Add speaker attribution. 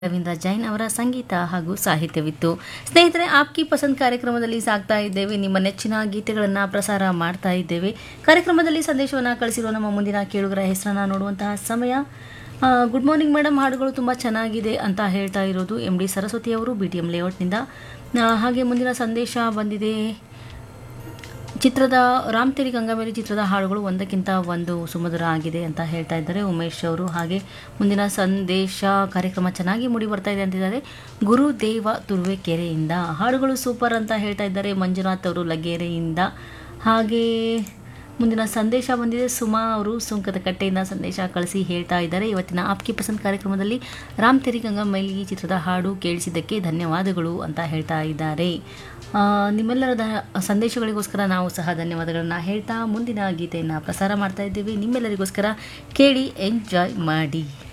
Speaker 1: ರವೀಂದ್ರ ಜೈನ್ ಅವರ ಸಂಗೀತ ಹಾಗೂ ಸಾಹಿತ್ಯವಿತ್ತು ಸ್ನೇಹಿತರೆ ಆಪ್ಕಿ ಪಸಂದ್ ಕಾರ್ಯಕ್ರಮದಲ್ಲಿ ಸಾಗ್ತಾ ಇದ್ದೇವೆ ನಿಮ್ಮ ನೆಚ್ಚಿನ ಗೀತೆಗಳನ್ನು ಪ್ರಸಾರ ಮಾಡ್ತಾ ಇದ್ದೇವೆ ಕಾರ್ಯಕ್ರಮದಲ್ಲಿ ಸಂದೇಶವನ್ನು ಕಳಿಸಿರುವ ನಮ್ಮ ಮುಂದಿನ ಕೇಳುಗರ ಹೆಸರನ್ನು ನೋಡುವಂತಹ ಸಮಯ ಆ, ಗುಡ್ ಮಾರ್ನಿಂಗ್ ಮೇಡಮ್ ಹಾಡುಗಳು ತುಂಬ ಚೆನ್ನಾಗಿದೆ ಅಂತ ಹೇಳ್ತಾ ಇರೋದು ಎಂ ಡಿ ಸರಸ್ವತಿ ಅವರು ಬಿ ಟಿ ಎಂ ಲೇಔಟ್ನಿಂದ ಆ, ಹಾಗೆ ಮುಂದಿನ ಸಂದೇಶ ಬಂದಿದೆ ಚಿತ್ರದ ರಾಮ್ ತೆರಿ ಗಂಗಾಮೇರಿ ಚಿತ್ರದ ಹಾಡುಗಳು ಒಂದಕ್ಕಿಂತ ಒಂದು ಸುಮಧುರ ಆಗಿದೆ ಅಂತ ಹೇಳ್ತಾ ಇದ್ದಾರೆ ಉಮೇಶ್ ಅವರು ಹಾಗೆ ಮುಂದಿನ ಸಂದೇಶ ಕಾರ್ಯಕ್ರಮ ಚೆನ್ನಾಗಿ ಮೂಡಿ ಬರ್ತಾ ಇದೆ ಅಂತಿದ್ದಾರೆ ಗುರುದೇವ ತುರುವೇಕೆರೆಯಿಂದ ಹಾಡುಗಳು ಸೂಪರ್ ಅಂತ ಹೇಳ್ತಾ ಇದ್ದಾರೆ ಮಂಜುನಾಥ್ ಅವರು ಲಗೇರೆಯಿಂದ ಹಾಗೆ ಮುಂದಿನ ಸಂದೇಶ ಬಂದಿದೆ ಸುಮಾ ಅವರು ಸುಂಕದ ಕಟ್ಟೆಯಿಂದ ಸಂದೇಶ ಕಳಿಸಿ ಹೇಳ್ತಾ ಇದ್ದಾರೆ ಇವತ್ತಿನ ಆಪ್ಕಿ ಪಸಂದ್ ಕಾರ್ಯಕ್ರಮದಲ್ಲಿ ರಾಮ್ ತೆರಿ ಗಂಗಾ ಮೈಲಿಗಿ ಚಿತ್ರದ ಹಾಡು ಕೇಳಿಸಿದ್ದಕ್ಕೆ ಧನ್ಯವಾದಗಳು ಅಂತ ಹೇಳ್ತಾ ಇದ್ದಾರೆ ಆ, ನಿಮ್ಮೆಲ್ಲರ ದ- ಸಂದೇಶಗಳಿಗೋಸ್ಕರ ನಾವು ಸಹ ಧನ್ಯವಾದಗಳನ್ನು ಹೇಳ್ತಾ ಮುಂದಿನ ಗೀತೆಯನ್ನು ಪ್ರಸಾರ ಮಾಡ್ತಾ ಇದ್ದೀವಿ ನಿಮ್ಮೆಲ್ಲರಿಗೋಸ್ಕರ ಕೇಳಿ ಎಂಜಾಯ್ ಮಾಡಿ